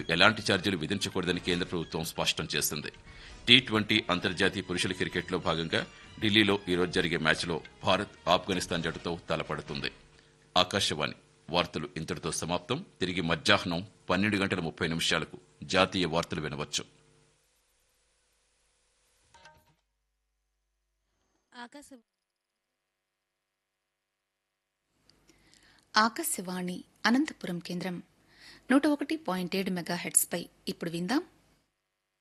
ఎలాంటి ఛార్జీలు విధించకూడదని కేంద్ర ప్రభుత్వం స్పష్టం చేసింది టీ ట్వంటీ అంతర్జాతీయ పురుషుల క్రికెట్లో భాగంగా ఢిల్లీలో ఈరోజు జరిగే మ్యాచ్లో భారత్ ఆఫ్ఘనిస్తాన్ జట్టుతో తలపడుతుంది ఆకాశవాణి వార్తలు ఇంతటితో సమాప్తం తిరిగి మధ్యాహ్నం పన్నెండు గంటల ముప్పై నిమిషాలకు జాతీయ వార్తలు వినవచ్చు ఆకాశ ఆకాశవాణి అనంతపురం కేంద్రం నూట ఒకటి పాయింట్ ఏడు మెగాహెట్స్పై ఇప్పుడు విందాం